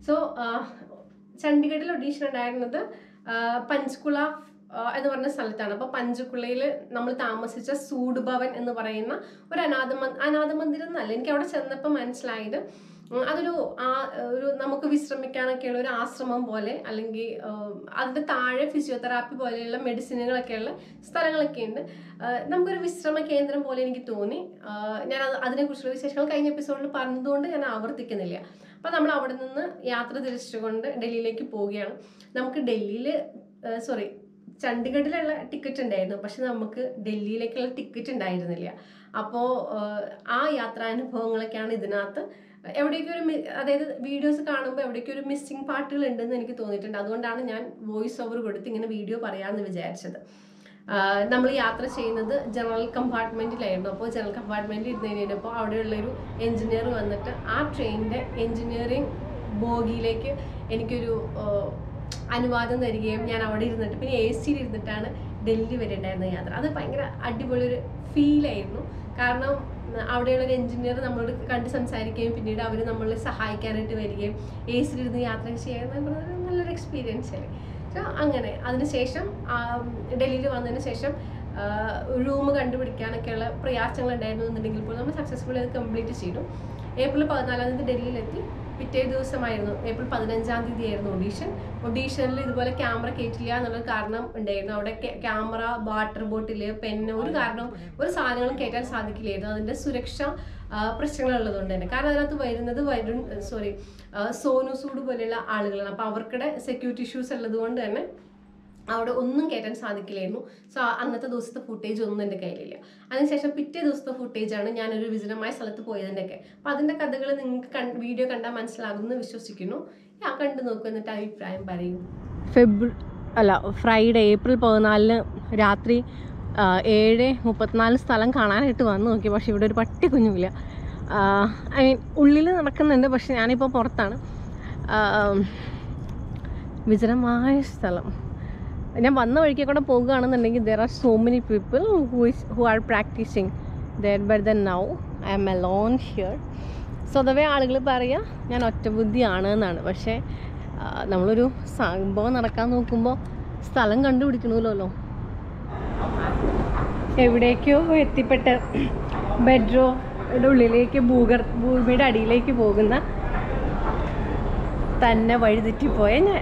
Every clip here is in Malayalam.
സോ ചണ്ഡീഗഡിൽ ഒഡീഷൻ ഉണ്ടായിരുന്നത് ആ, പഞ്ച്കുള ആ, എന്ന് പറഞ്ഞ സ്ഥലത്താണ് അപ്പോൾ പഞ്ച്കുളയിൽ നമ്മൾ താമസിച്ച സൂഡ് ഭവൻ എന്ന് പറയുന്ന ഒരു അനാഥ മ- അനാഥ മന്ദിരം എന്നല്ല എനിക്ക് അവിടെ ചെന്നപ്പോൾ മനസ്സിലായത് ഉം, അതൊരു ആ ഒരു നമുക്ക് വിശ്രമിക്കാനൊക്കെയുള്ള ഒരു ആശ്രമം പോലെ അല്ലെങ്കിൽ ആ, അതിന്റെ താഴെ ഫിസിയോതെറാപ്പി പോലെയുള്ള മെഡിസിനുകളൊക്കെയുള്ള സ്ഥലങ്ങളൊക്കെ ഉണ്ട് ആ, നമുക്കൊരു വിശ്രമ കേന്ദ്രം പോലെ എനിക്ക് തോന്നി ആ, ഞാൻ അത് അതിനെക്കുറിച്ചുള്ള വിശേഷങ്ങൾ കഴിഞ്ഞ എപ്പിസോഡിൽ പറഞ്ഞതുകൊണ്ട് ഞാൻ ആവർത്തിക്കുന്നില്ല അപ്പം നമ്മൾ അവിടെ നിന്ന് യാത്ര തിരിച്ചുകൊണ്ട് ഡൽഹിയിലേക്ക് പോവുകയാണ് നമുക്ക് ഡൽഹിയിൽ സോറി ചണ്ഡീഗഡിലുള്ള ടിക്കറ്റ് ഉണ്ടായിരുന്നു പക്ഷെ നമുക്ക് ഡൽഹിയിലേക്കുള്ള ടിക്കറ്റ് ഉണ്ടായിരുന്നില്ല അപ്പോൾ ആ യാത്രാനുഭവങ്ങളൊക്കെയാണ് ഇതിനകത്ത് എവിടെയൊക്കെ ഒരു മി- അതായത് വീഡിയോസ് കാണുമ്പോൾ എവിടെയൊക്കെ ഒരു മിസ്സിങ് പാർട്ടുകൾ ഉണ്ടെന്ന് എനിക്ക് തോന്നിയിട്ടുണ്ട് അതുകൊണ്ടാണ് ഞാൻ വോയിസ് ഓവർ കൊടുത്ത് ഇങ്ങനെ വീഡിയോ പറയാമെന്ന് വിചാരിച്ചത് നമ്മൾ യാത്ര ചെയ്യുന്നത് ജനറൽ കമ്പാർട്ട്മെന്റിലായിരുന്നു അപ്പോൾ ജനറൽ കമ്പാർട്ട്മെന്റിൽ ഇരുന്ന് കഴിഞ്ഞപ്പോൾ അവിടെയുള്ളൊരു എഞ്ചിനീയർ വന്നിട്ട് ആ ട്രെയിനിൻ്റെ എഞ്ചിനീയറിംഗ് ബോഗിയിലേക്ക് എനിക്കൊരു ആ, അനുവാദം തരികയും ഞാൻ അവിടെ ഇരുന്നിട്ട് പിന്നെ എ സിയിൽ ഇരുന്നിട്ടാണ് ഡൽഹി വരെ ഉണ്ടായിരുന്ന യാത്ര അത് ഭയങ്കര അടിപൊളി ഒരു ഫീലായിരുന്നു കാരണം ഉം, അവിടെയുള്ള ഒരു എഞ്ചിനീയർ നമ്മളോട് കണ്ട് സംസാരിക്കുകയും പിന്നീട് അവർ നമ്മളെ സഹായിക്കാനായിട്ട് വരികയും എ സിയിലിരുന്ന് യാത്ര ചെയ്യുക എന്ന് പറഞ്ഞാൽ നല്ലൊരു എക്സ്പീരിയൻസ് അല്ലേ സോ അങ്ങനെ അതിനുശേഷം ഡൽഹിയിൽ വന്നതിന് ശേഷം റൂം കണ്ടുപിടിക്കാനൊക്കെയുള്ള പ്രയാസങ്ങൾ ഉണ്ടായിരുന്നു എന്നുണ്ടെങ്കിൽ പോലും നമ്മൾ സക്സസ്ഫുള്ളി അത് കംപ്ലീറ്റ് ചെയ്തു ഏപ്രിൽ പതിനാലാം തീയതി ഡൽഹിയിലെത്തി പിറ്റേ ദിവസമായിരുന്നു ഏപ്രിൽ പതിനഞ്ചാം തീയതി ആയിരുന്നു ഒഡീഷൻ ഒഡീഷനിൽ ഇതുപോലെ ക്യാമറ കയറ്റില്ല എന്നുള്ള കാരണം ഉണ്ടായിരുന്നു അവിടെ ക്യാമറ വാട്ടർ ബോട്ടിൽ പെന്ന് ഒരു കാരണം ഒരു സാധനങ്ങളും കയറ്റാൻ സാധിക്കില്ലായിരുന്നു അതിന്റെ സുരക്ഷ ആ, പ്രശ്നങ്ങളുള്ളതുകൊണ്ട് തന്നെ കാരണം അതിനകത്ത് വരുന്നത് വരുൺ സോറി സോനു സൂഡ് പോലെയുള്ള ആളുകളാണ് അപ്പോൾ അവർക്കിടെ സെക്യൂരിറ്റി ഇഷ്യൂസ് ഉള്ളത് കൊണ്ട് തന്നെ അവിടെ ഒന്നും കയറ്റാൻ സാധിക്കില്ലായിരുന്നു സോ അന്നത്തെ ദിവസത്തെ ഫുട്ടേജ് ഒന്നും എൻ്റെ കയ്യിലില്ല അതിനുശേഷം പിറ്റേ ദിവസത്തെ ഫുട്ടേജാണ് ഞാനൊരു വിജനമായ സ്ഥലത്ത് പോയതിൻ്റെയൊക്കെ അപ്പോൾ അതിൻ്റെ കഥകൾ നിങ്ങൾക്ക് കൺ വീഡിയോ കണ്ടാൽ മനസ്സിലാകുമെന്ന് വിശ്വസിക്കുന്നു ഞാൻ കണ്ടു നോക്കൂ എന്നിട്ട് അഭിപ്രായം പറയും ഫെബ്രു അല്ല ഫ്രൈഡേ ഏപ്രിൽ പതിനാലിന് രാത്രി ആ, ഏഴ് മുപ്പത്തിനാല് സ്ഥലം കാണാനായിട്ട് വന്ന് നോക്കി പക്ഷെ ഇവിടെ ഒരു പട്ടി കുഞ്ഞുമില്ല ഐ മീൻ ഉള്ളിൽ നടക്കുന്നുണ്ട് പക്ഷെ ഞാനിപ്പോൾ പുറത്താണ് ആ, വിജനമായ സ്ഥലം ഞാൻ വന്ന വഴിക്ക് കൂടെ പോകുകയാണെന്നുണ്ടെങ്കിൽ there are so many people who is who are practising there but then now I am alone here സ്വതവേ ആളുകൾ പറയുക ഞാൻ ഒറ്റബുദ്ധിയാണ് എന്നാണ് പക്ഷേ ആ, നമ്മളൊരു സംഭവം നടക്കാൻ നോക്കുമ്പോൾ സ്ഥലം കണ്ടുപിടിക്കണമല്ലോ എവിടേക്കോ എത്തിപ്പെട്ട് ബെഡ്റൂമിൻ്റെ ഉള്ളിലേക്ക് ഭൂഗർ ഭൂമിയുടെ അടിയിലേക്ക് പോകുന്ന തന്നെ വഴിതെറ്റിപ്പോയ ഞാൻ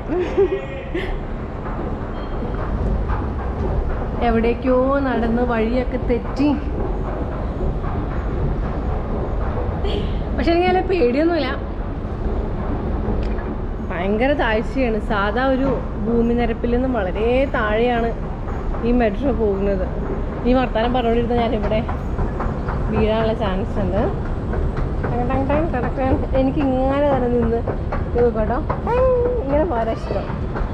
എവിടേക്കോ നടന്ന് വഴിയൊക്കെ തെറ്റി പക്ഷെ എനിക്ക് നല്ല പേടിയൊന്നുമില്ല ഭയങ്കര താഴ്ചയാണ് സാധാ ഒരു ഭൂമി നിരപ്പിൽ നിന്നും വളരെ താഴെയാണ് ഈ മെട്രോ പോകുന്നത് ഈ വർത്താനം പറഞ്ഞുകൊണ്ടിരുന്ന ഞാനിവിടെ വീഴാനുള്ള ചാൻസ് ഉണ്ട് ടങ് ടങ് ടങ് കിടക്കാൻ എനിക്ക് ഇങ്ങനെ തന്നെ നിന്ന് ഇത് കേട്ടോ ടങ് ഇങ്ങനെ പോരാ ഇഷ്ടം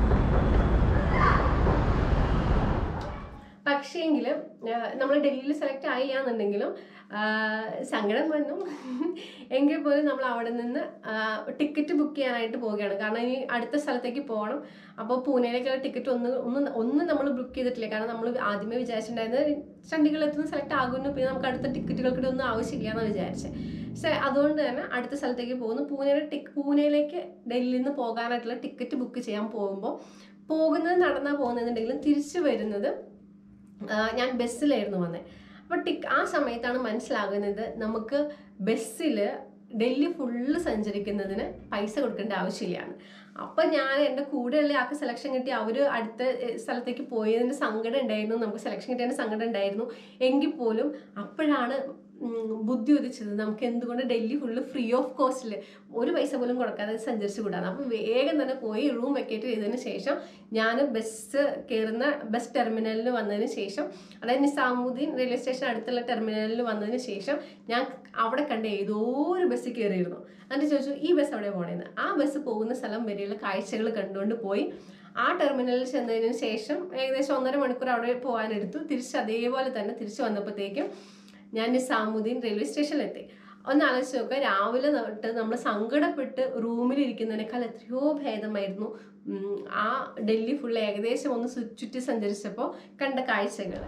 പക്ഷേങ്കിലും നമ്മൾ ഡൽഹിയിൽ സെലക്ട് ആയില്ല എന്നുണ്ടെങ്കിലും ആ, സങ്കടം വന്നു എങ്കിൽ പോലും നമ്മൾ അവിടെ നിന്ന് ടിക്കറ്റ് ബുക്ക് ചെയ്യാനായിട്ട് പോവുകയാണ് കാരണം ഇനി അടുത്ത സ്ഥലത്തേക്ക് പോകണം അപ്പോൾ പൂനെയിലേക്കുള്ള ടിക്കറ്റ് ഒന്ന് ഒന്ന് ഒന്നും നമ്മൾ ബുക്ക് ചെയ്തിട്ടില്ല കാരണം നമ്മൾ ആദ്യമേ വിചാരിച്ചിട്ടുണ്ടായിരുന്നത് ചണ്ഡീഗഡിൽ എത്തുന്ന സെലക്ട് ആകുന്നു പിന്നെ നമുക്ക് അടുത്ത ടിക്കറ്റുകൾക്ക് ഒന്നും ആവശ്യമില്ല എന്നാണ് വിചാരിച്ചത് പക്ഷേ അതുകൊണ്ട് തന്നെ അടുത്ത സ്ഥലത്തേക്ക് പോകുന്നു പൂനെയുടെ ടിക് പൂനെയിലേക്ക് ഡൽഹിയിൽ നിന്ന് പോകാനായിട്ടുള്ള ടിക്കറ്റ് ബുക്ക് ചെയ്യാൻ പോകുമ്പോൾ പോകുന്നത് നടന്നാ പോകുന്നതെന്നുണ്ടെങ്കിലും തിരിച്ചു വരുന്നത് ആ, ഞാൻ ബസ്സിലായിരുന്നു വന്നത് അപ്പോൾ ടിക് ആ സമയത്താണ് മനസ്സിലാകുന്നത് നമുക്ക് ബസ്സിൽ ഡൽഹി ഫുള്ള് സഞ്ചരിക്കുന്നതിന് പൈസ കൊടുക്കേണ്ട ആവശ്യമില്ലാണ് അപ്പം ഞാൻ എൻ്റെ കൂടെയുള്ള ആൾക്ക് സെലക്ഷൻ കിട്ടി അവർ അടുത്ത എ, സ്ഥലത്തേക്ക് പോയതിൻ്റെ സങ്കടം ഉണ്ടായിരുന്നു നമുക്ക് സെലക്ഷൻ കിട്ടിയതിൻ്റെ സങ്കടം ഉണ്ടായിരുന്നു എങ്കിൽ പോലും അപ്പോഴാണ് ഉം, ബുദ്ധി ഉദിച്ചത് നമുക്ക് എന്തുകൊണ്ട് ഡൽഹി ഫുള്ള് ഫ്രീ ഓഫ് കോസ്റ്റിൽ ഒരു പൈസ പോലും കൊടുക്കാതെ സഞ്ചരിച്ചു കൂടാണ് അപ്പം വേഗം തന്നെ പോയി റൂം വെക്കേറ്റ് ചെയ്തതിന് ശേഷം ഞാൻ ബസ് കയറുന്ന ബസ് ടെർമിനലിൽ വന്നതിന് ശേഷം അതായത് നിസാമുദ്ദീൻ റെയിൽവേ സ്റ്റേഷൻ അടുത്തുള്ള ടെർമിനലിൽ വന്നതിന് ശേഷം ഞാൻ അവിടെ കണ്ട ഏതോ ഒരു ബസ് കയറിയിരുന്നു എന്നിട്ട് ചോദിച്ചു ഈ ബസ് എവിടെ പോണേന്ന് ആ ബസ് പോകുന്ന സ്ഥലം വരെയുള്ള കാഴ്ചകൾ കണ്ടുകൊണ്ട് പോയി ആ ടെർമിനലിൽ ചെന്നതിന് ശേഷം ഏകദേശം ഒന്നര മണിക്കൂർ അവിടെ പോകാനെടുത്തു തിരിച്ച് അതേപോലെ തന്നെ തിരിച്ചു വന്നപ്പോഴത്തേക്കും ഞാൻ നിസാമുദ്ദീൻ റെയിൽവേ സ്റ്റേഷനിലെത്തി ഒന്ന് ആലോചിച്ച് നോക്കുക രാവിലെ തൊട്ട് നമ്മൾ സങ്കടപ്പെട്ട് റൂമിലിരിക്കുന്നതിനേക്കാൾ എത്രയോ ഭേദമായിരുന്നു ഉം, ആ ഡൽഹി ഫുൾ ഏകദേശം ഒന്ന് സു- ചുറ്റി സഞ്ചരിച്ചപ്പോൾ കണ്ട കാഴ്ചകൾ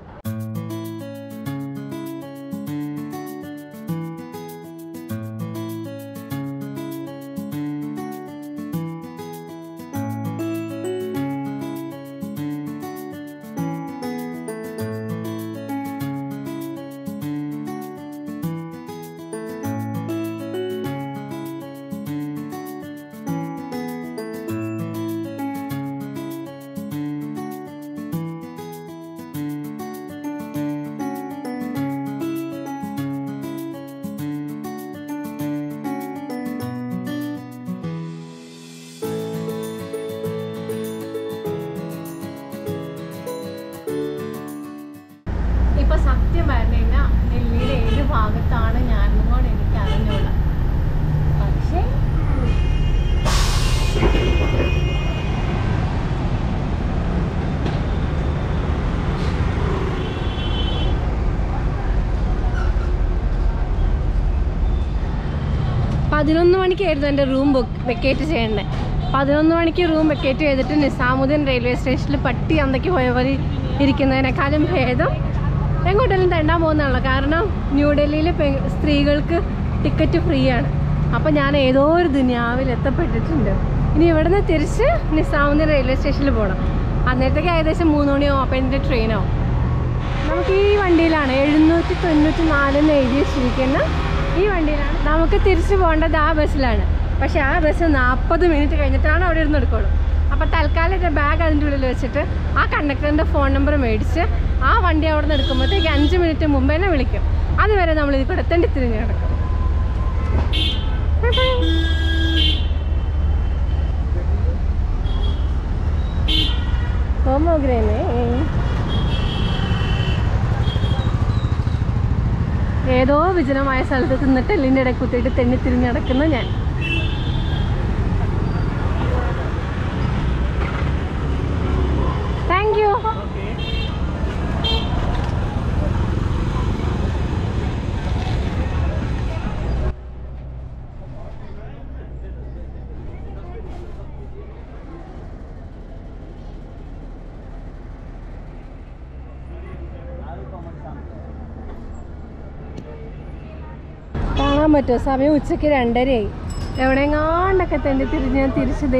ഭാഗത്താണ് ഞാനെന്നും കൂടെ എനിക്ക് അറിഞ്ഞോളാം പക്ഷേ പതിനൊന്ന് മണിക്കായിരുന്നു എൻ്റെ റൂം ബുക്ക് വെക്കേറ്റ് ചെയ്യേണ്ടത് പതിനൊന്ന് മണിക്ക് റൂം വെക്കേറ്റ് ചെയ്തിട്ട് നിസാമുദ്ദീൻ റെയിൽവേ സ്റ്റേഷനിൽ പട്ടി അന്തയ്ക്ക് പോയവർ ഇരിക്കുന്നതിനേക്കാളും ഭേദം എങ്ങോട്ടെങ്കിലും തെണ്ടാൻ പോകുന്നതാണല്ലോ കാരണം ന്യൂഡൽഹിയിൽ സ്ത്രീകൾക്ക് ടിക്കറ്റ് ഫ്രീ ആണ് അപ്പം ഞാൻ ഏതോ ഒരു ദുനിയാവിൽ എത്തപ്പെട്ടിട്ടുണ്ട് ഇനി ഇവിടുന്ന് തിരിച്ച് നിസാമുദ്ദീൻ റെയിൽവേ സ്റ്റേഷനിൽ പോകണം അന്നേരത്തേക്ക് ഏകദേശം മൂന്ന് മണിയാവും അപ്പം എൻ്റെ ട്രെയിനാവും നമുക്ക് ഈ വണ്ടിയിലാണ് എഴുന്നൂറ്റി തൊണ്ണൂറ്റി നാലെന്ന് എഴുതി വെച്ചിരിക്കുന്ന ഈ വണ്ടിയിലാണ് നമുക്ക് തിരിച്ചു പോകേണ്ടത് ആ ബസ്സിലാണ് പക്ഷെ ആ ബസ് നാൽപ്പത് മിനിറ്റ് കഴിഞ്ഞിട്ടാണ് അവിടെ ഇരുന്ന് എടുക്കുള്ളൂ അപ്പോൾ തൽക്കാലം എൻ്റെ ബാഗ് അതിൻ്റെ ഉള്ളിൽ വെച്ചിട്ട് ആ കണ്ടക്ടറിൻ്റെ ഫോൺ നമ്പർ മേടിച്ച് ആ വണ്ടി അവിടെ നിന്ന് എടുക്കുമ്പോഴത്തേക്ക് അഞ്ച് മിനിറ്റ് മുമ്പ് തന്നെ വിളിക്കും അതുവരെ നമ്മൾ ഇതിൽ കൂടെ തെണ്ടി തിരിഞ്ഞ് കിടക്കും Bye bye. Pomegranate. ഏതോ വിജനമായ സ്ഥലത്ത് തിന്നിട്ട് എല്ലിൻ്റെ ഇടയിൽ കുത്തിയിട്ട് തെന്നി തിരിഞ്ഞ് നടക്കുന്ന ഞാൻ താങ്ക് യു കാണാൻ പറ്റുമോ സമയം ഉച്ചയ്ക്ക് രണ്ടരയായി എവിടെയെങ്ങാണ്ടൊക്കെ തെണ്ടി തിരിഞ്ഞ് ഞാൻ തിരിച്ചതേ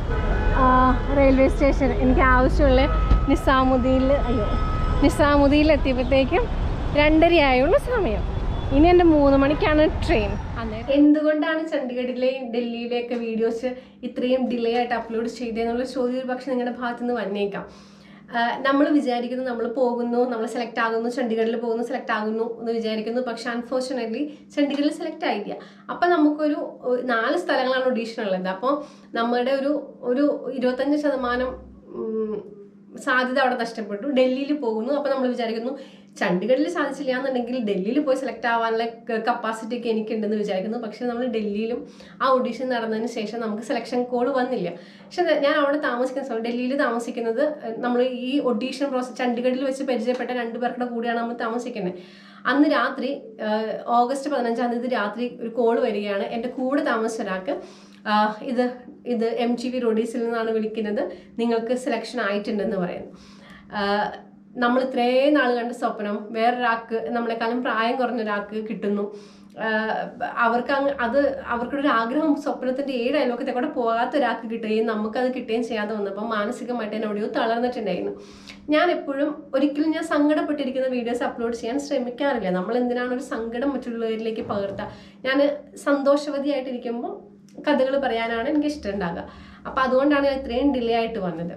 റെയിൽവേ സ്റ്റേഷൻ എനിക്ക് ആവശ്യമുള്ള നിസാമുദ്ദീനിൽ അയ്യോ നിസാമുദ്ദീനിൽ എത്തിയപ്പോഴത്തേക്കും രണ്ടരയായുള്ള സമയം ഇനി എൻ്റെ മൂന്ന് മണിക്കാണ് ട്രെയിൻ അന്നേരം എന്തുകൊണ്ടാണ് ചണ്ഡീഗഡിലെ ഡൽഹിയിലെയൊക്കെ വീഡിയോസ് ഇത്രയും ഡിലേ ആയിട്ട് അപ്ലോഡ് ചെയ്തതെന്നുള്ള ചോദ്യം ഒരു പക്ഷെ നിങ്ങളുടെ ഭാഗത്തു നിന്ന് വന്നേക്കാം നമ്മൾ വിചാരിക്കുന്നു നമ്മൾ പോകുന്നു നമ്മൾ സെലക്ട് ആകുന്നു ചണ്ഡീഗഡിൽ പോകുന്നു സെലക്ട് ആകുന്നു എന്ന് വിചാരിക്കുന്നു പക്ഷെ അൺഫോർച്ചുനേറ്റ്ലി ചണ്ഡീഗഡിൽ സെലക്ട് ആയില്ല അപ്പം നമുക്കൊരു ഒരു നാല് സ്ഥലങ്ങളാണ് ഒഡീഷൻ ഉള്ളത് അപ്പോൾ നമ്മുടെ ഒരു ഒരു ഇരുപത്തഞ്ച് ശതമാനം ഉം, സാധ്യത അവിടെ നഷ്ടപ്പെട്ടു ഡൽഹിയിൽ പോകുന്നു അപ്പോൾ നമ്മൾ വിചാരിക്കുന്നു ചണ്ഡീഗഡിൽ സാധിച്ചില്ല എന്നുണ്ടെങ്കിൽ ഡൽഹിയിൽ പോയി സെലക്ട് ആവാനുള്ള കപ്പാസിറ്റി ഒക്കെ എനിക്കുണ്ടെന്ന് വിചാരിക്കുന്നു പക്ഷെ നമ്മൾ ഡൽഹിയിലും ആ ഓഡീഷൻ നടന്നതിന് ശേഷം നമുക്ക് സെലക്ഷൻ കോഡ് വന്നില്ല പക്ഷെ ന- ഞാൻ അവിടെ താമസിക്കുന്ന സമയം ഡൽഹിയിൽ താമസിക്കുന്നത് നമ്മൾ ഈ ഒഡീഷൻ പ്രോസസ് ചണ്ഡീഗഡിൽ വെച്ച് പരിചയപ്പെട്ട രണ്ടു പേരുടെ കൂടെയാണ് നമ്മൾ താമസിക്കുന്നത് അന്ന് രാത്രി ആ, ഓഗസ്റ്റ് പതിനഞ്ചാം തീയതി രാത്രി ഒരു കോള് വരികയാണ് എൻ്റെ കൂടെ താമസിച്ച ഒരാൾക്ക് ആ, ഇത് ഇത് എം ജി വി റോഡീസിൽ നിന്നാണ് വിളിക്കുന്നത് നിങ്ങൾക്ക് സെലക്ഷൻ ആയിട്ടുണ്ടെന്ന് പറയുന്നു ആ, നമ്മൾ ഇത്രയും നാൾ കണ്ട സ്വപ്നം വേറൊരാൾക്ക് നമ്മളെക്കാളും പ്രായം കുറഞ്ഞ ഒരാൾക്ക് കിട്ടുന്നു ആ, അവർക്ക് അങ്ങ് അത് അവർക്കൊരു ആഗ്രഹം സ്വപ്നത്തിന്റെ ഏഴ് അയൽവക്കത്തെ കൂടെ പോകാത്ത ഒരാൾക്ക് കിട്ടുകയും നമുക്കത് കിട്ടുകയും ചെയ്യാതെ വന്നപ്പോൾ മാനസികമായിട്ട് എന്നെ എവിടെയോ തളർന്നിട്ടുണ്ടായിരുന്നു ഞാൻ എപ്പോഴും ഒരിക്കലും ഞാൻ സങ്കടപ്പെട്ടിരിക്കുന്ന വീഡിയോസ് അപ്ലോഡ് ചെയ്യാൻ ശ്രമിക്കാറില്ല നമ്മൾ എന്തിനാണ് ഒരു സങ്കടം മറ്റുള്ളവരിലേക്ക് പകർത്തുക ഞാൻ സന്തോഷവതിയായിട്ടിരിക്കുമ്പോൾ കഥകൾ പറയാനാണ് എനിക്ക് ഇഷ്ടം ഉണ്ടാകുക അപ്പോൾ അതുകൊണ്ടാണ് ഞാൻ ഇത്രയും ഡിലേ ആയിട്ട് വന്നത്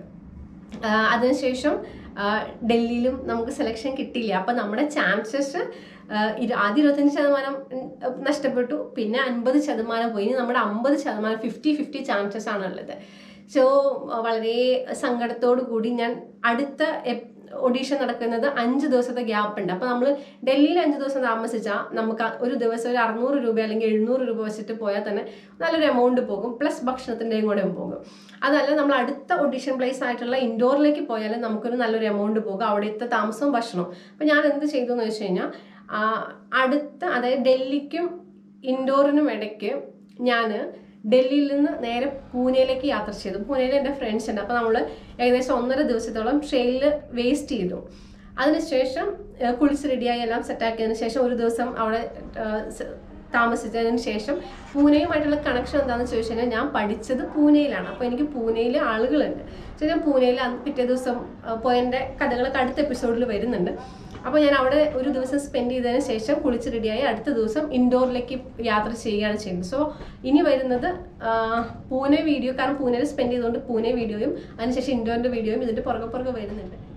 ആഹ് അതിനുശേഷം ആഹ് ഡൽഹിയിലും നമുക്ക് സെലക്ഷൻ കിട്ടിയില്ല അപ്പം നമ്മുടെ ചാൻസസ് ആദ്യം ഇരുപത്തഞ്ച് ശതമാനം ഉം, നഷ്ടപ്പെട്ടു പിന്നെ അൻപത് ശതമാനം പോയി ഇനി നമ്മുടെ അമ്പത് ശതമാനം ഫിഫ്റ്റി ഫിഫ്റ്റി ചാൻസസ് ആണുള്ളത് സോ വളരെ സങ്കടത്തോടു കൂടി ഞാൻ അടുത്ത ഒഡീഷൻ നടക്കുന്നത് അഞ്ച് ദിവസത്തെ ഗ്യാപ്പ് ഉണ്ട് അപ്പോൾ നമ്മൾ ഡൽഹിയിൽ അഞ്ച് ദിവസം താമസിച്ചാൽ നമുക്ക് ആ ഒരു ദിവസം ഒരു അറുന്നൂറ് രൂപ അല്ലെങ്കിൽ എഴുന്നൂറ് രൂപ വെച്ചിട്ട് പോയാൽ തന്നെ നല്ലൊരു എമൗണ്ട് പോകും പ്ലസ് ഭക്ഷണത്തിൻ്റെയും കൂടെ പോകും അതല്ല നമ്മൾ അടുത്ത ഒഡീഷൻ പ്ലേസ് ആയിട്ടുള്ള ഇൻഡോറിലേക്ക് പോയാൽ നമുക്കൊരു നല്ലൊരു എമൗണ്ട് പോകും അവിടുത്തെ താമസവും ഭക്ഷണവും അപ്പോൾ ഞാൻ എന്ത് ചെയ്തു എന്ന് വെച്ച് കഴിഞ്ഞാൽ ആ, അടുത്ത അതായത് ഡൽഹിക്കും ഇൻഡോറിനും ഇടയ്ക്ക് ഞാൻ ഡൽഹിയിൽ നിന്ന് നേരെ പൂനെയിലേക്ക് യാത്ര ചെയ്തു പൂനെയിൽ എൻ്റെ ഫ്രണ്ട്സ് ഉണ്ട് അപ്പോൾ നമ്മൾ ഏകദേശം ഒന്നര ദിവസത്തോളം ട്രെയിനിൽ വേസ്റ്റ് ചെയ്തു അതിനുശേഷം ഏഹ്, കുളിച്ച് റെഡിയായി എല്ലാം സെറ്റാക്കിയതിന് ശേഷം ഒരു ദിവസം അവിടെ ഏഹ്, സ- താമസിച്ചതിന് ശേഷം പൂനെയുമായിട്ടുള്ള കണക്ഷൻ എന്താണെന്ന് ചോദിച്ചു കഴിഞ്ഞാൽ ഞാൻ പഠിച്ചത് പൂനെയിലാണ് അപ്പോൾ എനിക്ക് പൂനെയിൽ ആളുകളുണ്ട് പക്ഷേ ഞാൻ പൂനെയിൽ അന്ന് പിറ്റേ ദിവസം ഏഹ്, പോയതിൻ്റെ കഥകളൊക്കെ അടുത്ത എപ്പിസോഡിൽ വരുന്നുണ്ട് അപ്പോൾ ഞാൻ അവിടെ ഒരു ദിവസം സ്പെൻഡ് ചെയ്തതിന് ശേഷം കുളിച്ച് റെഡിയായി അടുത്ത ദിവസം ഇൻഡോറിലേക്ക് യാത്ര ചെയ്യുകയാണ് ചെയ്യുന്നത് സോ ഇനി വരുന്നത് ആ, പൂനെ വീഡിയോ കാരണം പൂനെയിൽ സ്പെൻഡ് ചെയ്തുകൊണ്ട് പൂനെ വീഡിയോയും അതിനുശേഷം ഇൻഡോറിൻ്റെ വീഡിയോയും ഇതിൻ്റെ പുറകെ പുറകെ വരുന്നുണ്ട്